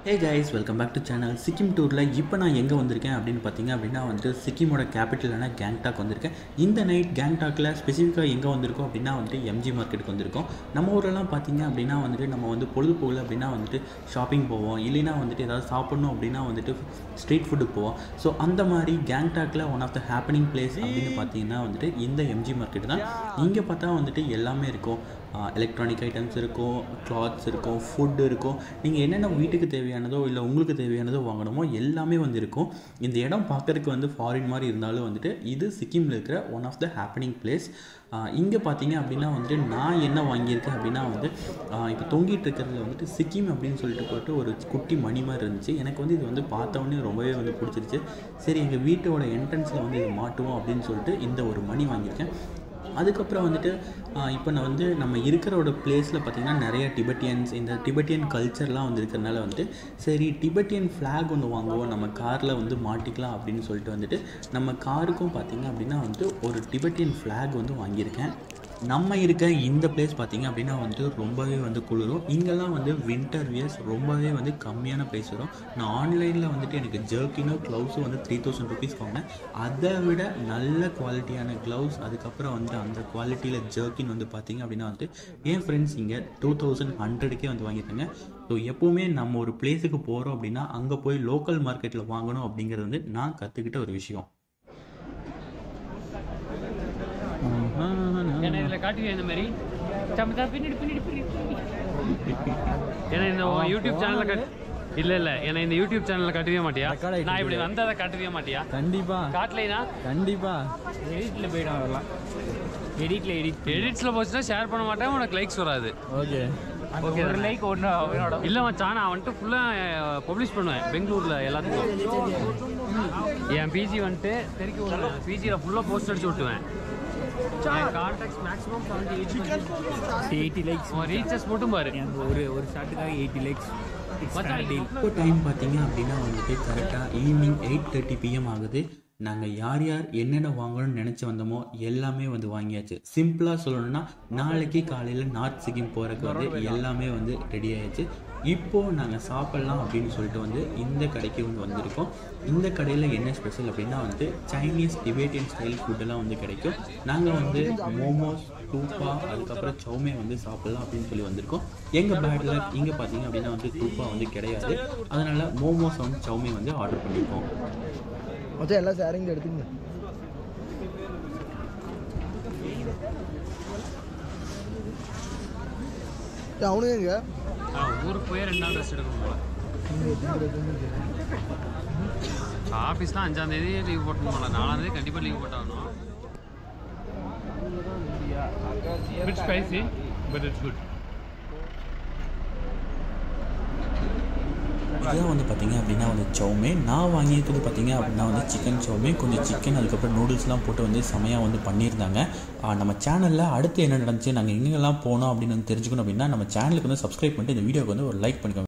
hey guys welcome back to channel Sikkim டூரில் இப்போ நான் எங்கே வந்திருக்கேன் அப்படின்னு பார்த்தீங்க அப்படின்னா வந்துட்டு சிக்கிமோட கேபிட்டலான கேங்டாக் வந்திருக்கேன் இந்த நைட் கேங்டாக்கில் ஸ்பெசிஃபிக்காக எங்கே வந்திருக்கோம் அப்படின்னா வந்துட்டு எம்ஜி மார்க்கெட்டுக்கு வந்திருக்கோம் நம்ம ஊரெல்லாம் பார்த்தீங்க அப்படின்னா வந்துட்டு நம்ம வந்து பொழுதுபோகல அப்படின்னா வந்துட்டு ஷாப்பிங் போவோம் இல்லைன்னா வந்துட்டு ஏதாவது சாப்பிட்ணும் அப்படின்னா வந்துட்டு ஸ்ட்ரீட் ஃபுட்டுக்கு போவோம் ஸோ அந்த மாதிரி கேங்டாக்கில் one of the happening place அப்படின்னு பார்த்தீங்கன்னா வந்துட்டு இந்த எம்ஜி மார்க்கெட் தான் இங்கே பார்த்தா வந்துட்டு எல்லாமே இருக்கும் எலக்ட்ரானிக் ஐட்டம்ஸ் இருக்கும் கிளாத்ஸ் இருக்கும் ஃபுட் இருக்கும் நீங்கள் என்னென்ன வீட்டுக்கு தேவையானதோ இல்லை உங்களுக்கு தேவையானதோ வாங்கணுமோ எல்லாமே வந்து இருக்கும் இந்த இடம் பார்க்கறதுக்கு வந்து ஃபாரின் மாதிரி இருந்தாலும் வந்துட்டு இது சிக்கிமில் இருக்கிற one of the happening place இங்கே பார்த்தீங்க அப்படின்னா வந்துட்டு நான் என்ன வாங்கியிருக்கேன் அப்படின்னா வந்து இப்போ தொங்கிட்டு இருக்கிறதுல வந்துட்டு சிக்கிம் அப்படின்னு சொல்லிட்டு போட்டு ஒரு குட்டி மணி மாதிரி இருந்துச்சு எனக்கு வந்து இது வந்து பார்த்த உடனே ரொம்பவே வந்து பிடிச்சிருச்சு சரி எங்கள் வீட்டோட என்ட்ரன்ஸில் வந்து இது மாட்டுவோம் அப்படின்னு சொல்லிட்டு இந்த ஒரு மணி வாங்கியிருக்கேன் அதுக்கப்புறம் வந்துட்டு இப்போ நான் வந்து நம்ம இருக்கிறோட பிளேஸில் பார்த்திங்கன்னா நிறைய டிபெட்டியன்ஸ் இந்த டிபெட்டியன் கல்ச்சர்லாம் வந்து இருக்கிறனால வந்துட்டு சரி டிபெட்டியன் ஃப்ளாக் ஒன்று வாங்குவோம் நம்ம காரில் வந்து மாட்டிக்கலாம் அப்படின்னு சொல்லிட்டு வந்துட்டு நம்ம காருக்கும் பார்த்திங்க அப்படின்னா வந்துட்டு ஒரு டிபெட்டியன் ஃப்ளாக் வந்து வாங்கியிருக்கேன் நம்ம இருக்க இந்த பிளேஸ் பார்த்திங்க அப்படின்னா வந்துட்டு ரொம்பவே வந்து குளிரும் இங்கெல்லாம் வந்து வின்டர் வியர்ஸ் ரொம்பவே வந்து கம்மியான ப்ரைஸ் வரும் நான் ஆன்லைனில் வந்துட்டு எனக்கு ஜர்க்கினும் க்ளவுஸும் வந்து த்ரீ தௌசண்ட் ருபீஸ் வாங்கினேன் அதை விட நல்ல குவாலிட்டியான க்ளவுஸ் அதுக்கப்புறம் வந்து அந்த குவாலிட்டியில் ஜர்க்கின் வந்து பார்த்திங்க அப்படின்னா வந்துட்டு என் ஃப்ரெண்ட்ஸ் இங்கே டூ தௌசண்ட் ஹண்ட்ரடுக்கே வந்து வாங்கியிருக்காங்க ஸோ எப்போவுமே நம்ம ஒரு பிளேஸுக்கு போகிறோம் அப்படின்னா அங்கே போய் லோக்கல் மார்க்கெட்டில் வாங்கணும் அப்படிங்கிறது வந்து நான் கற்றுக்கிட்ட ஒரு விஷயம் ஏன்னா இதில் காட்டுவியா இந்த மாதிரி சமத்தா பின்னாடி பின்னாடி பின்னாடி ஏன்னா இந்த உன் யூடியூப் சேனலில் கட் இல்ல இல்ல ஏன்னா இந்த யூடியூப் சேனல்ல காட்டவே மாட்டியா Record ஆயிட்டு நான் இப்படி வந்ததை காட்டவே மாட்டியா கண்டிப்பா காட்டலைனா கண்டிப்பா எடிட்ல போயிடும் அதெல்லாம் எடிட்ல எடிட் எடிட்ஸ்ல போச்சுன்னா ஷேர் பண்ண மாட்டேன் உனக்கு லைக்ஸ் வராது ஓகே ஓகே ஒரு லைக் ஒன்று அவனோட இல்ல மச்சான் நான் வந்துட்டு ஃபுல்லா பப்ளிஷ் பண்ணுவேன் பெங்களூர்ல எல்லாத்துக்கும் என் பிஜி வந்துட்டு தெருக்கு விடுவேன் பிஜியில் ஃபுல்லா போஸ்ட் அடிச்சு விட்டுவேன் கான்டாக்ட்ஸ் மேக்ஸிமம் எயிட்டி லைக்ஸ் ரீச்சர்ஸ் மட்டும் பாரு எனக்கு ஒரு ஒரு ஷாட்டுக்காக எயிட்டி லைக்ஸ் மச்சான் டீல் இப்போ டைம் பார்த்தீங்க அப்படின்னா வந்துட்டு கரெக்டாக ஈவினிங் எயிட் தேர்ட்டி பிஎம் ஆகுது நாங்கள் யார் யார் என்னென்ன வாங்கணும்னு நினச்சி வந்தோமோ எல்லாமே வந்து வாங்கியாச்சு சிம்பிளாக சொல்லணும்னா நாளைக்கு காலையில் நார்த் சிக்கிம் போகிறதுக்கு வந்து எல்லாமே வந்து ரெடி ஆயாச்சு இப்போது நாங்கள் சாப்பிட்லாம் அப்படின்னு சொல்லிட்டு வந்து இந்த கடைக்கு வந்து வந்திருக்கோம் இந்த கடையில் என்ன ஸ்பெஷல் அப்படின்னா வந்து சைனீஸ் டிபேட்டியன் ஸ்டைல் ஃபுட்டெல்லாம் வந்து கிடைக்கும் நாங்கள் வந்து மோமோஸ் டூப்பா அதுக்கப்புறம் சௌமே வந்து சாப்பிட்லாம் அப்படின்னு சொல்லி வந்திருக்கோம் எங்கள் பேட்டில் இங்கே பார்த்தீங்க அப்படின்னா வந்து டூப்பா வந்து கிடையாது அதனால் மோமோஸ் வந்து சௌமே வந்து ஆர்டர் பண்ணியிருக்கோம் மொத்தம் எல்லாம் ஷேரிங் எடுத்துக்கங்க ஏய், அவனுங்க எங்க ஊருக்கு போய் ரெண்டு நாள் ரெஸ்ட் எடுக்கணும் போல ஆஃபீஸ்லாம் அஞ்சாம் தேதி லீவ் போட்டணும் போல நாலாம் தேதி கண்டிப்பாக லீவ் போட்டாகணும் bit spicy but it's good இதான் வந்து பார்த்தீங்க அப்படின்னா வந்து சௌமே நான் வாங்கியிருக்கிறது பார்த்தீங்க அப்படின்னா வந்து சிக்கன் சௌமே கொஞ்சம் சிக்கன் அதுக்கப்புறம் நூடுல்ஸ்லாம் போட்டு வந்து செமையாக வந்து பண்ணியிருந்தாங்க ஆ, நம்ம சேனலில் அடுத்து என்ன நடந்துச்சு நாங்கள் எங்கெங்கெல்லாம் போனோம் அப்படின்னு வந்து தெரிஞ்சுக்கணும் அப்படின்னா நம்ம சேனலுக்கு வந்து சப்ஸ்கிரைப் பண்ணிட்டு இந்த வீடியோக்கு வந்து ஒரு லைக் பண்ணிக்கோங்க